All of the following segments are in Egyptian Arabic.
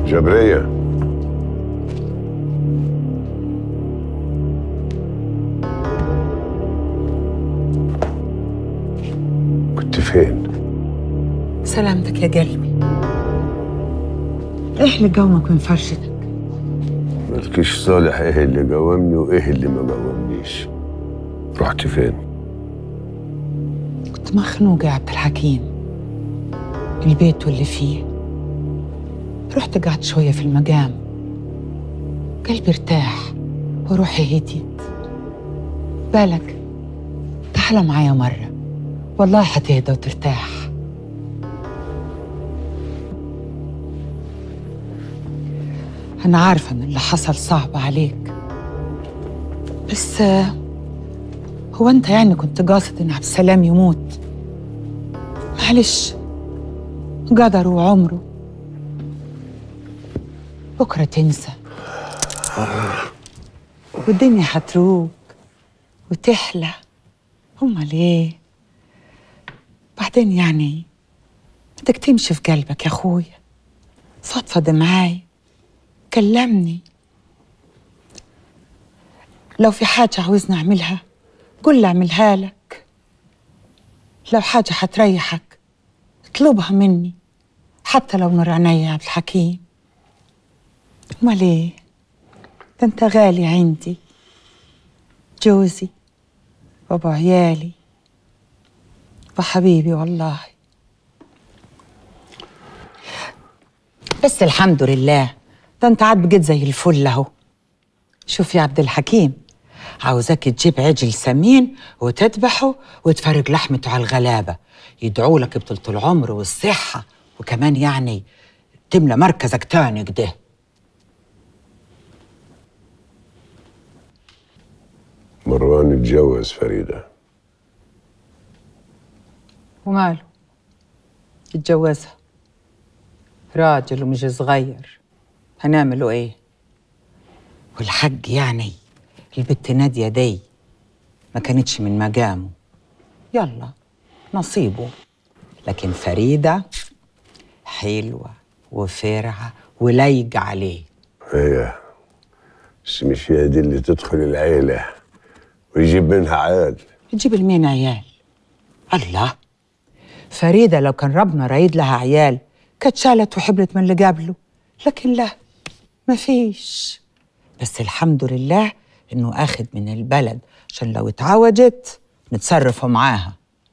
جبرية كنت فين؟ سلامتك يا قلبي ايه اللي قومك من فرشتك مالكيش صالح ايه اللي قومني وايه اللي ما قومنيش رحت فين؟ كنت مخنوقة يا عبد الحكيم البيت واللي فيه رحت قعدت شوية في المقام قلبي ارتاح وروحي هديت بالك تعال معايا مرة والله حتهدى وترتاح أنا عارفة إن اللي حصل صعب عليك بس آه، هو أنت يعني كنت قاصد إن عبد السلام يموت معلش قدره وعمره بكرة تنسى والدنيا هتروق وتحلى أمال إيه بعدين يعني بدك تمشي في قلبك يا أخويا فضفض معاي كلمني لو في حاجة عاوزني أعملها قول لي أعملها لك لو حاجة حتريحك اطلبها مني حتى لو نور عينيا يا عبد الحكيم امال ايه ده انت غالي عندي جوزي وابو عيالي وحبيبي والله بس الحمد لله ده انت عاد بقيت زي الفل اهو شوف يا عبد الحكيم عاوزاك تجيب عجل سمين وتذبحه وتفرج لحمته على الغلابة يدعوا لك بطولة العمر والصحة وكمان يعني تملى مركزك تاني كده مروان اتجوز فريدة وماله يتجوزها راجل ومش صغير هنعمله ايه والحج يعني البت نادية دي ما كانتش من مقامه يلا نصيبه لكن فريدة حلوة وفرعة ولايقة عليه هي بس مش هي دي اللي تدخل العيلة ويجيب منها عيال تجيب المين عيال الله فريدة لو كان ربنا رايد لها عيال كانت شالت وحبلت من اللي قبله لكن لا ما فيش بس الحمد لله انه اخد من البلد عشان لو اتعوجت نتصرفوا معاها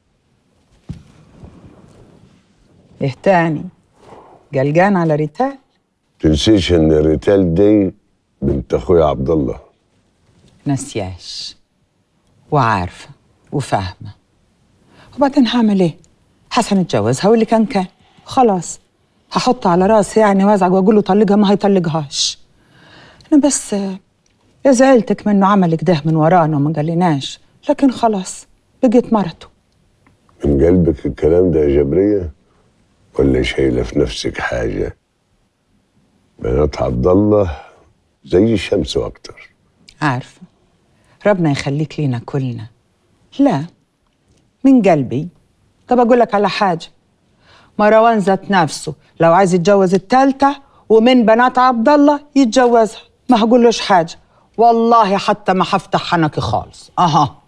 ايه تاني قلقان على ريتال تنسيش ان الريتال دي بنت اخويا عبد الله نسياش وعارفة وفاهمة وبعدين هعمل ايه؟ حسن اتجوزها واللي كان كان خلاص هحط على راسي يعني وازعج واقول له طلقها ما هيطلقهاش انا بس آه، يا زعلتك منه عمل كده من ورانا وما قالناش لكن خلاص بقيت مرته من قلبك الكلام ده يا جبرية ولا شايلة في نفسك حاجة بنات عبد الله زي الشمس واكتر عارفة ربنا يخليك لينا كلنا لا من قلبي طب أقول لك على حاجة مروان ذات نفسه لو عايز يتجوز التالتة ومن بنات عبد الله يتجوزها ما هقولوش حاجة والله حتى ما هفتح حنكي خالص أها